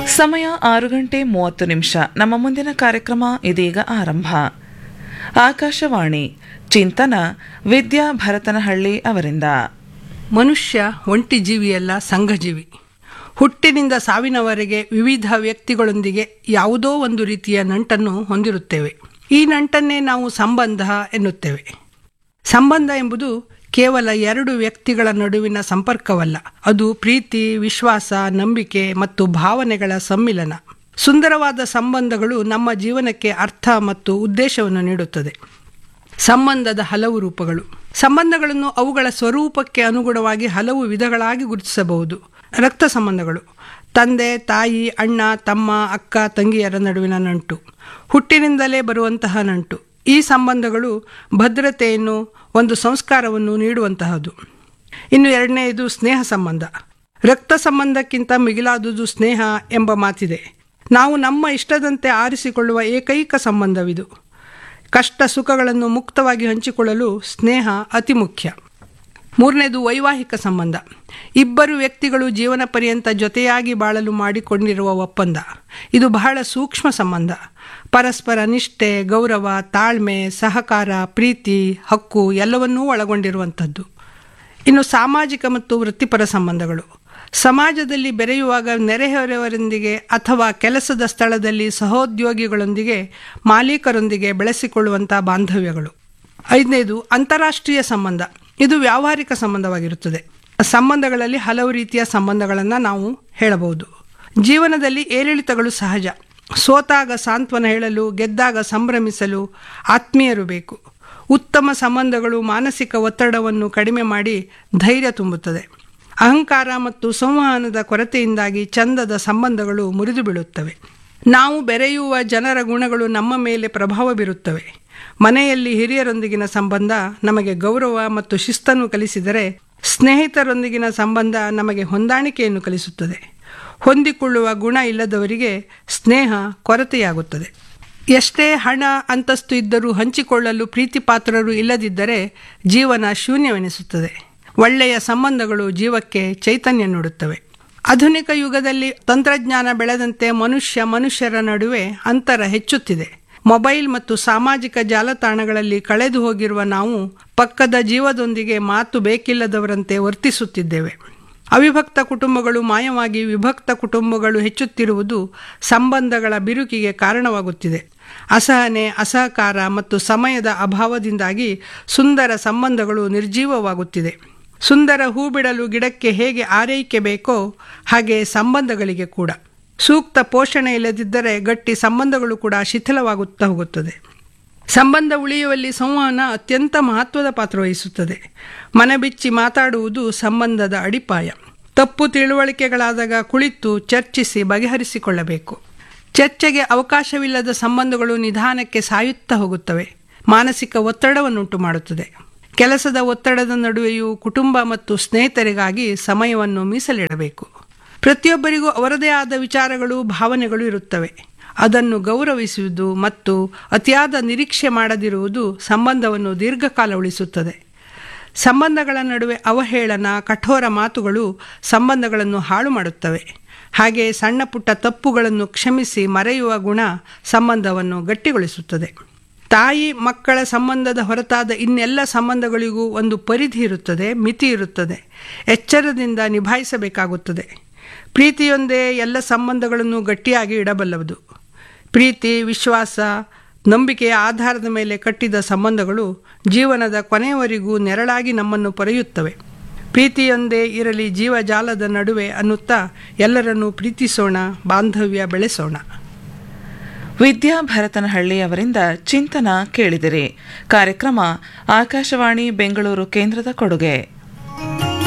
ಸಮಯ ಆರು ಗಂಟೆ ಮೂವತ್ತು ನಿಮಿಷ ನಮ್ಮ ಮುಂದಿನ ಕಾರ್ಯಕ್ರಮ ಇದೀಗ ಆರಂಭ ಆಕಾಶವಾಣಿ ಚಿಂತನ ವಿದ್ಯಾ ಭರತನಹಳ್ಳಿ ಅವರಿಂದ ಮನುಷ್ಯ ಒಂಟಿ ಜೀವಿಯಲ್ಲ ಸಂಘಜೀವಿ ಹುಟ್ಟಿನಿಂದ ಸಾವಿನವರೆಗೆ ವಿವಿಧ ವ್ಯಕ್ತಿಗಳೊಂದಿಗೆ ಯಾವುದೋ ಒಂದು ರೀತಿಯ ನಂಟನ್ನು ಹೊಂದಿರುತ್ತೇವೆ ಈ ನಂಟನ್ನೇ ನಾವು ಸಂಬಂಧ ಎನ್ನುತ್ತೇವೆ ಸಂಬಂಧ ಎಂಬುದು ಕೇವಲ ಎರಡು ವ್ಯಕ್ತಿಗಳ ನಡುವಿನ ಸಂಪರ್ಕವಲ್ಲ ಅದು ಪ್ರೀತಿ ವಿಶ್ವಾಸ ನಂಬಿಕೆ ಮತ್ತು ಭಾವನೆಗಳ ಸಮ್ಮಿಲನ ಸುಂದರವಾದ ಸಂಬಂಧಗಳು ನಮ್ಮ ಜೀವನಕ್ಕೆ ಅರ್ಥ ಮತ್ತು ಉದ್ದೇಶವನ್ನು ನೀಡುತ್ತದೆ ಸಂಬಂಧದ ಹಲವು ರೂಪಗಳು ಸಂಬಂಧಗಳನ್ನು ಅವುಗಳ ಸ್ವರೂಪಕ್ಕೆ ಅನುಗುಣವಾಗಿ ಹಲವು ವಿಧಗಳಾಗಿ ಗುರುತಿಸಬಹುದು ರಕ್ತ ಸಂಬಂಧಗಳು ತಂದೆ ತಾಯಿ ಅಣ್ಣ ತಮ್ಮ ಅಕ್ಕ ತಂಗಿಯರ ನಡುವಿನ ನಂಟು ಹುಟ್ಟಿನಿಂದಲೇ ಬರುವಂತಹ ನಂಟು ಈ ಸಂಬಂಧಗಳು ಭದ್ರತೆಯನ್ನು ಒಂದು ಸಂಸ್ಕಾರವನ್ನು ನೀಡುವಂತಹದ್ದು ಇನ್ನು ಎರಡನೆಯದು ಸ್ನೇಹ ಸಂಬಂಧ ರಕ್ತ ಸಂಬಂಧಕ್ಕಿಂತ ಮಿಗಿಲಾದುದು ಸ್ನೇಹ ಎಂಬ ಮಾತಿದೆ ನಾವು ನಮ್ಮ ಇಷ್ಟದಂತೆ ಆರಿಸಿಕೊಳ್ಳುವ ಏಕೈಕ ಸಂಬಂಧವಿದು ಕಷ್ಟ ಸುಖಗಳನ್ನು ಮುಕ್ತವಾಗಿ ಹಂಚಿಕೊಳ್ಳಲು ಸ್ನೇಹ ಅತಿ ಮುಖ್ಯ ಮೂರನೇದು ವೈವಾಹಿಕ ಸಂಬಂಧ ಇಬ್ಬರು ವ್ಯಕ್ತಿಗಳು ಜೀವನ ಪರ್ಯಂತ ಜೊತೆಯಾಗಿ ಬಾಳಲು ಮಾಡಿಕೊಂಡಿರುವ ಒಪ್ಪಂದ ಇದು ಬಹಳ ಸೂಕ್ಷ್ಮ ಸಂಬಂಧ ಪರಸ್ಪರ ನಿಷ್ಠೆ ಗೌರವ ತಾಳ್ಮೆ ಸಹಕಾರ ಪ್ರೀತಿ ಹಕ್ಕು ಎಲ್ಲವನ್ನೂ ಒಳಗೊಂಡಿರುವಂಥದ್ದು ಇನ್ನು ಸಾಮಾಜಿಕ ಮತ್ತು ವೃತ್ತಿಪರ ಸಂಬಂಧಗಳು ಸಮಾಜದಲ್ಲಿ ಬೆರೆಯುವಾಗ ನೆರೆಹೊರೆಯವರೊಂದಿಗೆ ಅಥವಾ ಕೆಲಸದ ಸ್ಥಳದಲ್ಲಿ ಸಹೋದ್ಯೋಗಿಗಳೊಂದಿಗೆ ಮಾಲೀಕರೊಂದಿಗೆ ಬೆಳೆಸಿಕೊಳ್ಳುವಂಥ ಬಾಂಧವ್ಯಗಳು ಐದನೇದು ಅಂತಾರಾಷ್ಟ್ರೀಯ ಸಂಬಂಧ ಇದು ವ್ಯಾವಹಾರಿಕ ಸಂಬಂಧವಾಗಿರುತ್ತದೆ ಸಂಬಂಧಗಳಲ್ಲಿ ಹಲವು ರೀತಿಯ ಸಂಬಂಧಗಳನ್ನು ನಾವು ಹೇಳಬಹುದು ಜೀವನದಲ್ಲಿ ಏರಿಳಿತಗಳು ಸಹಜ ಸೋತಾಗ ಸಾಂತ್ವನ ಹೇಳಲು ಗೆದ್ದಾಗ ಸಂಭ್ರಮಿಸಲು ಆತ್ಮೀಯರು ಬೇಕು ಉತ್ತಮ ಸಂಬಂಧಗಳು ಮಾನಸಿಕ ಒತ್ತಡವನ್ನು ಕಡಿಮೆ ಮಾಡಿ ಧೈರ್ಯ ತುಂಬುತ್ತದೆ ಅಹಂಕಾರ ಮತ್ತು ಸಂವಹನದ ಕೊರತೆಯಿಂದಾಗಿ ಚಂದದ ಸಂಬಂಧಗಳು ಮುರಿದು ಬೀಳುತ್ತವೆ ನಾವು ಬೆರೆಯುವ ಜನರ ಗುಣಗಳು ನಮ್ಮ ಮೇಲೆ ಪ್ರಭಾವ ಬೀರುತ್ತವೆ ಮನೆಯಲ್ಲಿ ಹಿರಿಯರೊಂದಿಗಿನ ಸಂಬಂಧ ನಮಗೆ ಗೌರವ ಮತ್ತು ಶಿಸ್ತನ್ನು ಕಲಿಸಿದರೆ ಸ್ನೇಹಿತರೊಂದಿಗಿನ ಸಂಬಂಧ ನಮಗೆ ಹೊಂದಾಣಿಕೆಯನ್ನು ಕಲಿಸುತ್ತದೆ ಹೊಂದಿಕೊಳ್ಳುವ ಗುಣ ಇಲ್ಲದವರಿಗೆ ಸ್ನೇಹ ಕೊರತೆಯಾಗುತ್ತದೆ ಎಷ್ಟೇ ಹಣ ಅಂತಸ್ತು ಇದ್ದರೂ ಹಂಚಿಕೊಳ್ಳಲು ಪ್ರೀತಿ ಪಾತ್ರರು ಇಲ್ಲದಿದ್ದರೆ ಜೀವನ ಶೂನ್ಯವೆನಿಸುತ್ತದೆ ಒಳ್ಳೆಯ ಸಂಬಂಧಗಳು ಜೀವಕ್ಕೆ ಚೈತನ್ಯ ನೀಡುತ್ತವೆ ಆಧುನಿಕ ಯುಗದಲ್ಲಿ ತಂತ್ರಜ್ಞಾನ ಬೆಳೆದಂತೆ ಮನುಷ್ಯ ಮನುಷ್ಯರ ನಡುವೆ ಅಂತರ ಹೆಚ್ಚುತ್ತಿದೆ ಮೊಬೈಲ್ ಮತ್ತು ಸಾಮಾಜಿಕ ಜಾಲತಾಣಗಳಲ್ಲಿ ಕಳೆದು ಹೋಗಿರುವ ನಾವು ಪಕ್ಕದ ಜೀವದೊಂದಿಗೆ ಮಾತು ಬೇಕಿಲ್ಲದವರಂತೆ ವರ್ತಿಸುತ್ತಿದ್ದೇವೆ ಅವಿಭಕ್ತ ಕುಟುಂಬಗಳು ಮಾಯವಾಗಿ ವಿಭಕ್ತ ಕುಟುಂಬಗಳು ಹೆಚ್ಚುತ್ತಿರುವುದು ಸಂಬಂಧಗಳ ಬಿರುಕಿಗೆ ಕಾರಣವಾಗುತ್ತಿದೆ ಅಸಹನೆ ಅಸಹಕಾರ ಮತ್ತು ಸಮಯದ ಅಭಾವದಿಂದಾಗಿ ಸುಂದರ ಸಂಬಂಧಗಳು ನಿರ್ಜೀವವಾಗುತ್ತಿದೆ ಸುಂದರ ಹೂ ಬಿಡಲು ಗಿಡಕ್ಕೆ ಹೇಗೆ ಆರೈಕೆ ಬೇಕೋ ಹಾಗೆ ಸಂಬಂಧಗಳಿಗೆ ಕೂಡ ಸೂಕ್ತ ಪೋಷಣೆ ಇಲ್ಲದಿದ್ದರೆ ಗಟ್ಟಿ ಸಂಬಂಧಗಳು ಕೂಡ ಶಿಥಿಲವಾಗುತ್ತಾ ಹೋಗುತ್ತದೆ ಸಂಬಂಧ ಉಳಿಯುವಲ್ಲಿ ಸಂವಹನ ಅತ್ಯಂತ ಮಹತ್ವದ ಪಾತ್ರ ವಹಿಸುತ್ತದೆ ಮನಬಿಚ್ಚಿ ಮಾತಾಡುವುದು ಸಂಬಂಧದ ಅಡಿಪಾಯ ತಪ್ಪು ತಿಳುವಳಿಕೆಗಳಾದಾಗ ಕುಳಿತು ಚರ್ಚಿಸಿ ಬಗೆಹರಿಸಿಕೊಳ್ಳಬೇಕು ಚರ್ಚೆಗೆ ಅವಕಾಶವಿಲ್ಲದ ಸಂಬಂಧಗಳು ನಿಧಾನಕ್ಕೆ ಸಾಯುತ್ತಾ ಹೋಗುತ್ತವೆ ಮಾನಸಿಕ ಒತ್ತಡವನ್ನುಂಟು ಮಾಡುತ್ತದೆ ಕೆಲಸದ ಒತ್ತಡದ ನಡುವೆಯೂ ಕುಟುಂಬ ಮತ್ತು ಸ್ನೇಹಿತರಿಗಾಗಿ ಸಮಯವನ್ನು ಮೀಸಲಿಡಬೇಕು ಪ್ರತಿಯೊಬ್ಬರಿಗೂ ಅವರದೇ ಆದ ವಿಚಾರಗಳು ಭಾವನೆಗಳು ಇರುತ್ತವೆ ಅದನ್ನು ಗೌರವಿಸುವುದು ಮತ್ತು ಅತಿಯಾದ ನಿರೀಕ್ಷೆ ಮಾಡದಿರುವುದು ಸಂಬಂಧವನ್ನು ದೀರ್ಘಕಾಲ ಉಳಿಸುತ್ತದೆ ಸಂಬಂಧಗಳ ನಡುವೆ ಅವಹೇಳನ ಕಠೋರ ಮಾತುಗಳು ಸಂಬಂಧಗಳನ್ನು ಹಾಳು ಮಾಡುತ್ತವೆ ಹಾಗೆ ಸಣ್ಣ ಪುಟ್ಟ ತಪ್ಪುಗಳನ್ನು ಕ್ಷಮಿಸಿ ಮರೆಯುವ ಗುಣ ಸಂಬಂಧವನ್ನು ಗಟ್ಟಿಗೊಳಿಸುತ್ತದೆ ತಾಯಿ ಮಕ್ಕಳ ಸಂಬಂಧದ ಹೊರತಾದ ಇನ್ನೆಲ್ಲ ಸಂಬಂಧಗಳಿಗೂ ಒಂದು ಪರಿಧಿ ಇರುತ್ತದೆ ಮಿತಿ ಇರುತ್ತದೆ ಎಚ್ಚರದಿಂದ ನಿಭಾಯಿಸಬೇಕಾಗುತ್ತದೆ ಪ್ರೀತಿಯೊಂದೇ ಎಲ್ಲ ಸಂಬಂಧಗಳನ್ನು ಗಟ್ಟಿಯಾಗಿ ಇಡಬಲ್ಲದು ಪ್ರೀತಿ ವಿಶ್ವಾಸ ನಂಬಿಕೆಯ ಆಧಾರದ ಮೇಲೆ ಕಟ್ಟಿದ ಸಂಬಂಧಗಳು ಜೀವನದ ಕೊನೆಯವರೆಗೂ ನೆರಳಾಗಿ ನಮ್ಮನ್ನು ಪೊರೆಯುತ್ತವೆ ಪ್ರೀತಿಯೊಂದೇ ಇರಲಿ ಜೀವಜಾಲದ ನಡುವೆ ಅನ್ನುತ್ತಾ ಎಲ್ಲರನ್ನೂ ಪ್ರೀತಿಸೋಣ ಬಾಂಧವ್ಯ ಬೆಳೆಸೋಣ ವಿದ್ಯಾ ಭರತನಹಳ್ಳಿ ಅವರಿಂದ ಚಿಂತನ ಕೇಳಿದಿರಿ ಕಾರ್ಯಕ್ರಮ ಆಕಾಶವಾಣಿ ಬೆಂಗಳೂರು ಕೇಂದ್ರದ ಕೊಡುಗೆ